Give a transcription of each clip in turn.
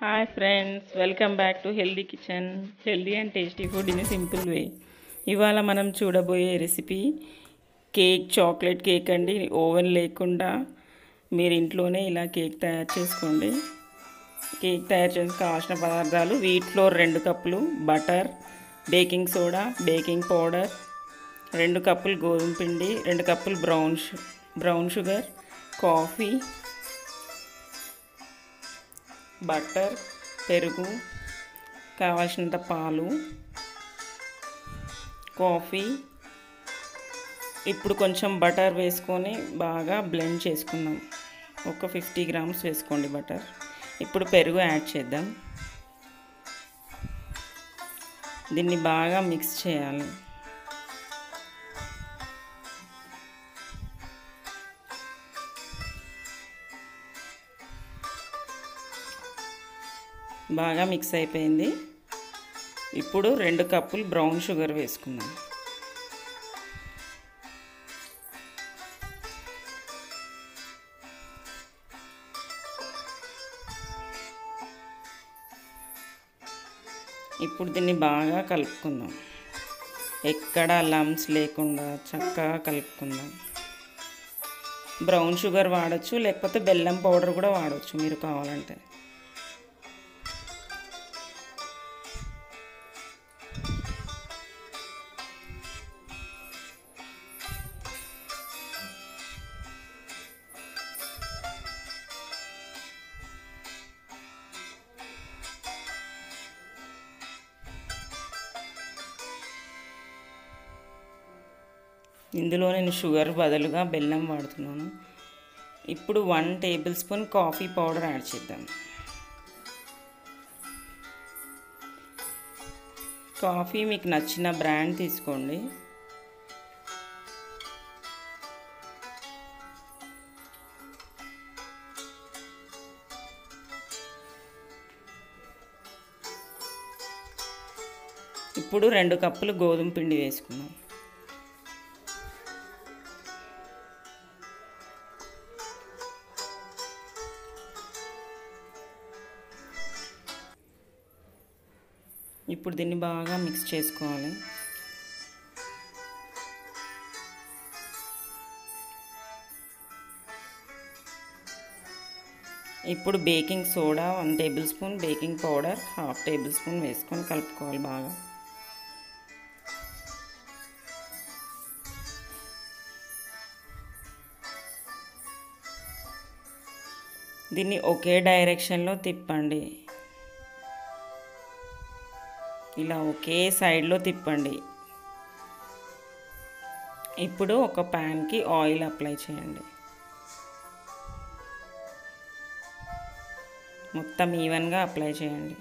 hi friends welcome back to healthy kitchen healthy and tasty food in simple way ఇవాళ మనం చూడబోయే recipe cake chocolate cake అండి oven లేకుండా మీరు ఇంట్లోనే ఇలా కేక్ తయారు చేసుకోండి కేక్ తయారు చేయడానికి కావాల్సిన పదార్థాలు వీట్ ఫ్లోర్ రెండు కప్పులు butter baking soda baking powder రెండు కప్పులు గోధుమ పిండి రెండు కప్పులు బ్రౌన్ షు బ్రౌన్ షుగర్ కాఫీ బటర్ పెరుగు కావాల్సినంత పాలు కాఫీ ఇప్పుడు కొంచెం బటర్ వేసుకొని బాగా బ్లెండ్ చేసుకుందాం ఒక ఫిఫ్టీ గ్రామ్స్ వేసుకోండి బటర్ ఇప్పుడు పెరుగు యాడ్ చేద్దాం దీన్ని బాగా మిక్స్ చేయాలి బాగా మిక్స్ అయిపోయింది ఇప్పుడు రెండు కప్పులు బ్రౌన్ షుగర్ వేసుకుందాం ఇప్పుడు దీన్ని బాగా కలుపుకుందాం ఎక్కడ లమ్స్ లేకుండా చక్కగా కలుపుకుందాం బ్రౌన్ షుగర్ వాడచ్చు లేకపోతే బెల్లం పౌడర్ కూడా వాడచ్చు మీరు కావాలంటే ఇందులో నేను షుగర్ బదులుగా బెల్లం వాడుతున్నాను ఇప్పుడు one tablespoon coffee powder add చేద్దాం కాఫీ మీకు నచ్చిన బ్రాండ్ తీసుకోండి ఇప్పుడు రెండు కప్పులు గోధుమ పిండి వేసుకుందాం ఇప్పుడు దీన్ని బాగా మిక్స్ చేసుకోవాలి ఇప్పుడు baking soda one tablespoon baking powder half tablespoon వేసుకొని కలుపుకోవాలి బాగా దీన్ని ఒకే డైరెక్షన్లో తిప్పండి ఇలా ఒకే సైడ్లో తిప్పండి ఇప్పుడు ఒక ప్యాన్కి ఆయిల్ అప్లై చేయండి మొత్తం ఈవెన్గా అప్లై చేయండి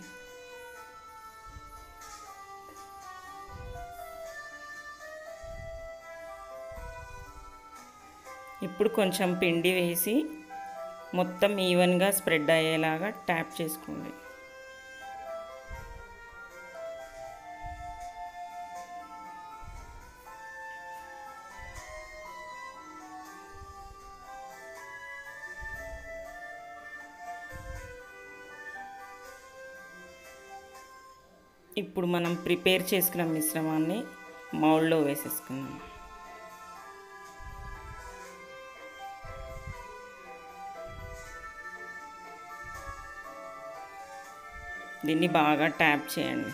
ఇప్పుడు కొంచెం పిండి వేసి మొత్తం ఈవెన్గా స్ప్రెడ్ అయ్యేలాగా ట్యాప్ చేసుకోండి ఇప్పుడు మనం ప్రిపేర్ చేసుకున్న మిశ్రమాన్ని మౌల్డ్లో వేసేసుకుందాం దీన్ని బాగా ట్యాప్ చేయండి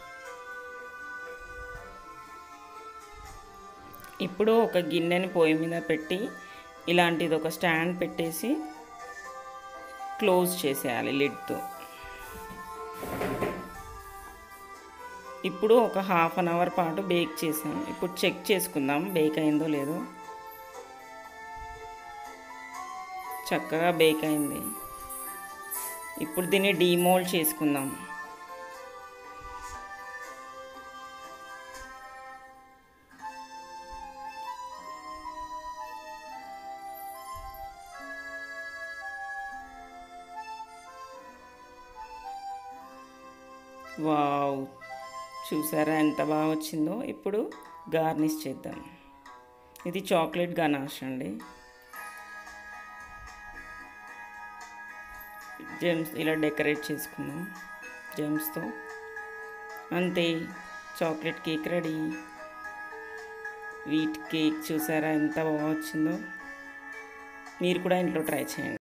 ఇప్పుడు ఒక గిన్నెని పొయ్యి మీద పెట్టి ఇలాంటిది ఒక స్టాండ్ పెట్టేసి క్లోజ్ చేసేయాలి లిడ్తో ఇప్పుడు ఒక హాఫ్ అన్ అవర్ పాటు బేక్ చేసాం ఇప్పుడు చెక్ చేసుకుందాం బేక్ అయిందో లేదో చక్కగా బేక్ అయింది ఇప్పుడు దీన్ని డీమోల్డ్ చేసుకుందాం వావ్ చూసారా ఎంత బాగా వచ్చిందో ఇప్పుడు గార్నిష్ చేద్దాం ఇది చాక్లెట్ గనాష్ అండి జెమ్స్ ఇలా డెకరేట్ చేసుకున్నాం జెమ్స్తో అంతే chocolate cake ready wheat cake చూసారా ఎంత బాగా వచ్చిందో మీరు కూడా ఇంట్లో ట్రై చేయండి